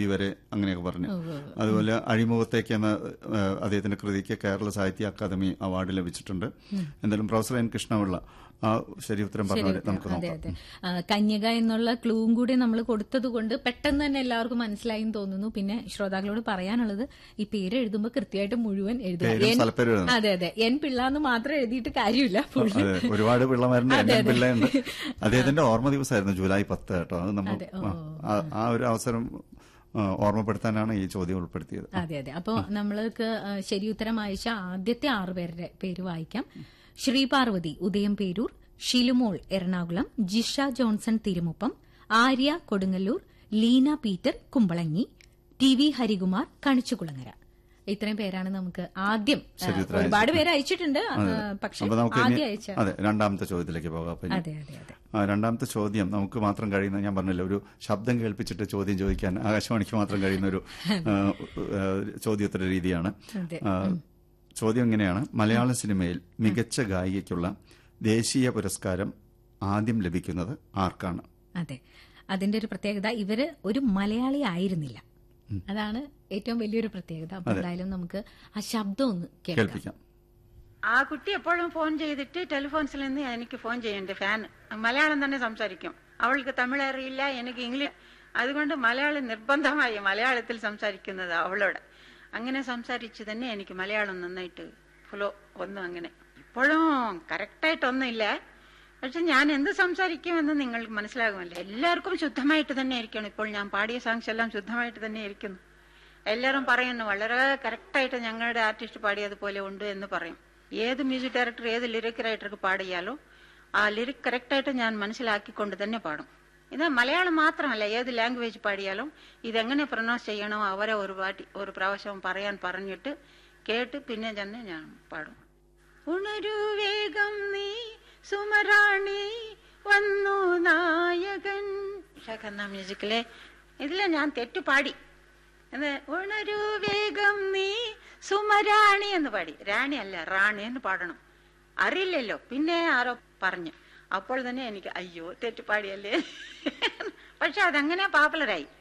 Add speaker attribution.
Speaker 1: വരെ അങ്ങനെയൊക്കെ പറഞ്ഞു അതുപോലെ അഴിമുഖത്തേക്ക് എന്ന ഏഹ്, അദ്ദേഹത്തിന്റെ കൃതിക്ക് കേരള സാഹിത്യ അക്കാദമി അവാർഡ് ലഭിച്ചിട്ടുണ്ട് എന്തായാലും പ്രൊഫസർ എൻ കൃഷ്ണപിള്ള ആ ശരി ഉത്തരം പറഞ്ഞ നമുക്ക്
Speaker 2: അതെ
Speaker 1: നോക്കാം
Speaker 2: അതെ ആ, കന്യക എന്നുള്ള ക്ലൂവും കൂടി നമ്മൾ കൊടുത്തത് കൊണ്ട് പെട്ടെന്ന് തന്നെ എല്ലാവർക്കും മനസ്സിലായി എന്ന് തോന്നുന്നു പിന്നെ ശ്രോതാക്കളോട് പറയാനുള്ളത് ഈ പേര് എഴുതുമ്പോൾ കൃത്യമായിട്ട് മുഴുവൻ എഴുതുക
Speaker 1: പേരും
Speaker 2: എൻ-
Speaker 1: സ്ഥലപ്പേരും എഴുതണം.
Speaker 2: അതെ അതെ എൻ പിള്ള എന്ന് മാത്രം എഴുതിയിട്ട് കാര്യമില്ല full.
Speaker 1: അതെ ഒരുപാട് പിള്ളമാരുണ്ട്
Speaker 2: അതെ,
Speaker 1: എന്നെ
Speaker 2: അതെ.
Speaker 1: പിള്ളയുണ്ട് അദ്ദേഹത്തിന്റെ ഓർമ്മ ദിവസമായിരുന്നു ജൂലൈ പത്ത് കേട്ടോ അത് നമ്മൾ
Speaker 2: അതെ, ഓ.
Speaker 1: ആ, ആ- ആ ഒരു അവസരം ആ, ഓർമ്മപ്പെടുത്താനാണ് ഈ ചോദ്യം ഉൾപ്പെടുത്തിയത്
Speaker 2: അതെ അതെ അപ്പോ നമ്മൾക്ക് ആ, ശരി ഉത്തരം അയച്ച ആദ്യത്തെ ആറ് പേരുടെ പേര് വായിക്കാം Sreeparvathy Udayam Perur Shilumol Ernakulam Jisha Johnson Thirumuppam Arya Kodungallur Leena Peter Kumbalangi T V Harikumar Kanichukulangara ഇത്രയും പേരാണ് നമുക്ക് ആദ്യം ആ,
Speaker 1: ശരി ഉത്തരം
Speaker 2: ഒരുപാട് പേര് അയച്ചിട്ടുണ്ട് ആ, പക്ഷെ
Speaker 1: അപ്പൊ നമുക്ക്
Speaker 2: ആദ്യം
Speaker 1: ഇനി
Speaker 2: അയച്ച
Speaker 1: അതെ രണ്ടാമത്തെ ചോദ്യത്തിലേക്ക് പോകാം അപ്പൊ ഇനി
Speaker 2: അതെ അതെ അതെ
Speaker 1: ആ, രണ്ടാമത്തെ ചോദ്യം നമുക്ക് മാത്രം കഴിയുന്ന ഞാൻ പറഞ്ഞില്ല ഒരു ശബ്ദം കേൾപ്പിച്ചിട്ട് ചോദ്യം ചോദിക്കാൻ ആകാശവാണിക്ക് മാത്രം കഴിയുന്ന ഒരു ആ, ആ, ചോദ്യോത്തര രീതിയാണ്
Speaker 2: അതെ.
Speaker 1: ആ, ചോദ്യം ഇങ്ങനെയാണ് മലയാള സിനിമയിൽ മികച്ച ഗായികയ്ക്കുള്ള ദേശീയ പുരസ്കാരം ആദ്യം ലഭിക്കുന്നത് ആർക്കാണ്
Speaker 2: അതെ അതിന്റെ ഒരു പ്രത്യേകത ഇവര് ഒരു മലയാളി ആയിരുന്നില്ല അതാണ് ഏറ്റവും വലിയൊരു പ്രത്യേകത അപ്പൊ എന്തായാലും നമുക്ക് ആ ശബ്ദം ഒന്ന് കേൾക്കാം
Speaker 1: കേൾപ്പിക്കാം
Speaker 3: ആ കുട്ടി എപ്പോഴും ഫോൺ ചെയ്തിട്ട് ടെലിഫോൺസിൽ നിന്ന് എനിക്ക് ഫോൺ ചെയ്യണ്ട് ഫാൻ മലയാളം തന്നെ സംസാരിക്കും അവൾക്ക് തമിഴ് അറിയില്ല എനിക്ക് ഇംഗ്ലീഷ് അതുകൊണ്ട് മലയാളം നിർബന്ധമായി മലയാളത്തിൽ സംസാരിക്കുന്നത് അവളോട് അങ്ങനെ സംസാരിച്ച് തന്നെ എനിക്ക് മലയാളം നന്നായിട്ട് ഫ്ലോ ഒന്നും അങ്ങനെ ഇപ്പോഴും കറക്റ്റായിട്ടൊന്നുമില്ല പക്ഷെ ഞാൻ എന്ത് സംസാരിക്കുമെന്ന് നിങ്ങൾക്ക് മനസ്സിലാകുമല്ലോ എല്ലാവർക്കും ശുദ്ധമായിട്ട് തന്നെ ഇരിക്കണം ഇപ്പോൾ ഞാൻ പാടിയ സോങ്സ് എല്ലാം ശുദ്ധമായിട്ട് തന്നെ ഇരിക്കുന്നു എല്ലാവരും പറയുന്നു വളരെ കറക്റ്റായിട്ട് ഞങ്ങളുടെ ആർട്ടിസ്റ്റ് പാടിയതുപോലെ ഉണ്ട് എന്ന് പറയും ഏത് മ്യൂസിക് ഡയറക്ടർ ഏത് ലിറിക് റൈറ്റർക്ക് പാടിയാലോ ആ ലിറിക് കറക്റ്റായിട്ട് ഞാൻ മനസ്സിലാക്കിക്കൊണ്ട് തന്നെ പാടും ഇത് മലയാളം മാത്രമല്ല ഏത് ലാംഗ്വേജ് പാടിയാലും ഇതെങ്ങനെ പ്രൊനൗൺസ് ചെയ്യണോ അവരെ ഒരു പാട്ടി ഒരു പ്രാവശ്യം പറയാൻ പറഞ്ഞിട്ട് കേട്ട് പിന്നെ തന്നെ ഞാൻ പാടും ഉണരു വേഗം നീ സുമറാണി വന്നു നായകൻ ഷാഖന്ന മ്യൂസിക്കിലെ ഇതിലെ ഞാൻ തെറ്റു പാടി എന്ന് ഉണരു വേഗം നീ സുമരാണി എന്ന് പാടി റാണി അല്ല റാണി എന്ന് പാടണം അറിയില്ലല്ലോ പിന്നെ ആരോ പറഞ്ഞു അപ്പോൾ തന്നെ എനിക്ക് അയ്യോ തെറ്റു പാടിയല്ലേ പക്ഷെ അതങ്ങനെ പോപ്പുലറായി